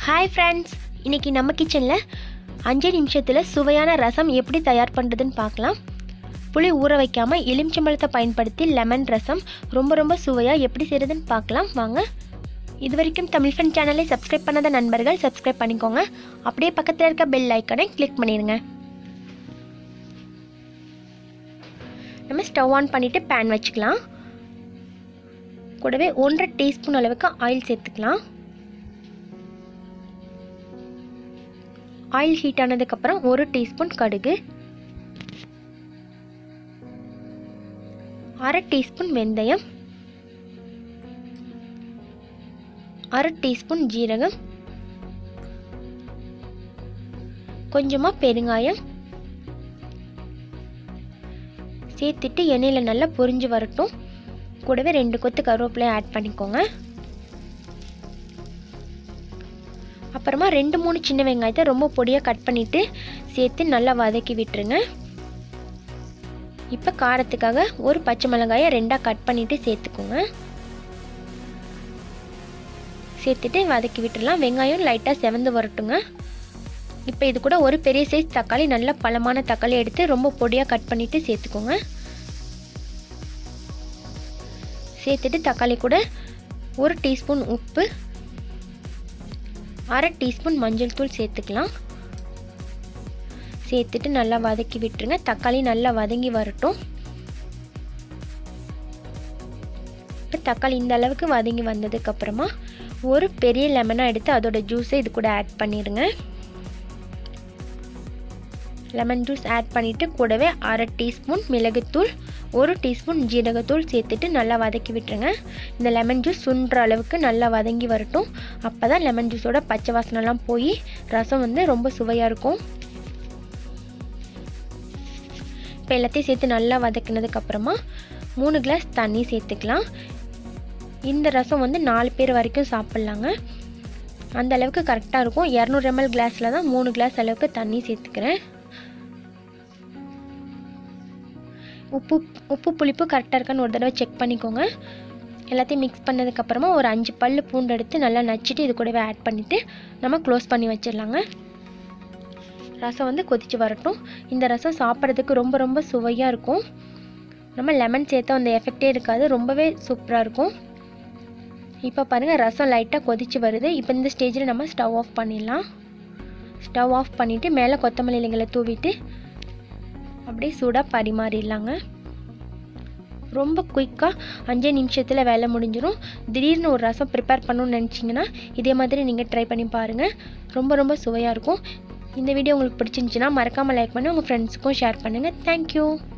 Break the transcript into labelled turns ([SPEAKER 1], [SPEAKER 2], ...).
[SPEAKER 1] hi friends இன்றைக்கி நம்ம கிச்சனில் அஞ்சு நிமிஷத்தில் சுவையான ரசம் எப்படி தயார் பண்ணுறதுன்னு பார்க்கலாம் புளி ஊற வைக்காமல் எலுமிச்சம்பழத்தை பயன்படுத்தி லெமன் ரசம் ரொம்ப ரொம்ப சுவையாக எப்படி செய்கிறதுன்னு பார்க்கலாம் வாங்க இது வரைக்கும் தமிழ் ஃபன் சேனலை சப்ஸ்கிரைப் பண்ணாத நண்பர்கள் சப்ஸ்கிரைப் பண்ணிக்கோங்க அப்படியே பக்கத்தில் இருக்க பெல் ஐக்கனை கிளிக் பண்ணிடுங்க நம்ம ஸ்டவ் ஆன் பண்ணிவிட்டு பேன் வச்சுக்கலாம் கூடவே ஒன்றரை டீஸ்பூன் அளவுக்கு ஆயில் சேர்த்துக்கலாம் ஆயில் ஹீட் ஆனதுக்கப்புறம் ஒரு டீஸ்பூன் கடுகு அரை டீஸ்பூன் வெந்தயம் அரை டீஸ்பூன் ஜீரகம் கொஞ்சமாக பெருங்காயம் சேர்த்துட்டு எண்ணெயில் நல்லா பொரிஞ்சு வரட்டும் கூடவே ரெண்டு கொத்து கருவேப்பிலை ஆட் பண்ணிக்கோங்க அப்புறமா ரெண்டு மூணு சின்ன வெங்காயத்தை ரொம்ப பொடியாக கட் பண்ணிவிட்டு சேர்த்து நல்லா வதக்கி விட்டுருங்க இப்போ காரத்துக்காக ஒரு பச்சை மிளகாயை ரெண்டாக கட் பண்ணிவிட்டு சேர்த்துக்கோங்க சேர்த்துட்டு வதக்கி விட்டுடலாம் வெங்காயம் லைட்டாக செவந்து வரட்டுங்க இப்போ இது கூட ஒரு பெரிய சைஸ் தக்காளி நல்ல பழமான தக்காளி எடுத்து ரொம்ப பொடியாக கட் பண்ணிவிட்டு சேர்த்துக்கோங்க சேர்த்துட்டு தக்காளி கூட ஒரு டீஸ்பூன் உப்பு அரை டீஸ்பூன் மஞ்சள் தூள் சேர்த்துக்கலாம் சேர்த்துட்டு நல்லா வதக்கி விட்டுருங்க தக்காளி நல்லா வதங்கி வரட்டும் இப்போ தக்காளி இந்த அளவுக்கு வதங்கி வந்ததுக்கப்புறமா ஒரு பெரிய லெமனாக எடுத்து அதோட ஜூஸை இது கூட ஆட் பண்ணிடுங்க லெமன் ஜூஸ் ஆட் பண்ணிவிட்டு கூடவே அரை டீஸ்பூன் மிளகுத்தூள் ஒரு டீஸ்பூன் ஜீரகத்தூள் சேர்த்துட்டு நல்லா வதக்கி விட்டுருங்க இந்த லெமன் ஜூஸ் சுண்டுற அளவுக்கு நல்லா வதங்கி வரட்டும் அப்போ தான் லெமன் ஜூஸோட பச்சை வாசனைலாம் போய் ரசம் வந்து ரொம்ப சுவையாக இருக்கும் இப்போ எல்லாத்தையும் சேர்த்து நல்லா வதக்கினதுக்கப்புறமா மூணு கிளாஸ் தண்ணி சேர்த்துக்கலாம் இந்த ரசம் வந்து நாலு பேர் வரைக்கும் சாப்பிட்லாங்க அந்த அளவுக்கு கரெக்டாக இருக்கும் இரநூறு எம்எல் கிளாஸில் தான் மூணு கிளாஸ் அளவுக்கு தண்ணி சேர்த்துக்கிறேன் உப்பு உப்பு புளிப்பு கரெக்டாக இருக்கான்னு ஒரு தடவை செக் பண்ணிக்கோங்க எல்லாத்தையும் மிக்ஸ் பண்ணதுக்கப்புறமா ஒரு அஞ்சு பல் பூண்டு எடுத்து நல்லா நச்சுட்டு இது கூடவே ஆட் பண்ணிவிட்டு நம்ம க்ளோஸ் பண்ணி வச்சிடலாங்க ரசம் வந்து கொதித்து வரட்டும் இந்த ரசம் சாப்பிட்றதுக்கு ரொம்ப ரொம்ப சுவையாக இருக்கும் நம்ம லெமன் சேர்த்தா அந்த எஃபெக்டே இருக்காது ரொம்பவே சூப்பராக இருக்கும் இப்போ பாருங்கள் ரசம் லைட்டாக கொதித்து வருது இப்போ இந்த ஸ்டேஜில் நம்ம ஸ்டவ் ஆஃப் பண்ணிடலாம் ஸ்டவ் ஆஃப் பண்ணிவிட்டு மேலே கொத்தமல்லி இலைங்களை தூவிட்டு அப்படியே சூடாக பரிமாறிடலாங்க ரொம்ப குயிக்காக அஞ்சே நிமிஷத்தில் வேலை முடிஞ்சிடும் திடீர்னு ஒரு ரசம் ப்ரிப்பேர் பண்ணணும்னு நினச்சிங்கன்னா இதே மாதிரி நீங்கள் ட்ரை பண்ணி பாருங்கள் ரொம்ப ரொம்ப சுவையாக இருக்கும் இந்த வீடியோ உங்களுக்கு பிடிச்சிருந்துச்சின்னா மறக்காமல் லைக் பண்ணி உங்கள் ஃப்ரெண்ட்ஸுக்கும் ஷேர் பண்ணுங்கள் தேங்க்யூ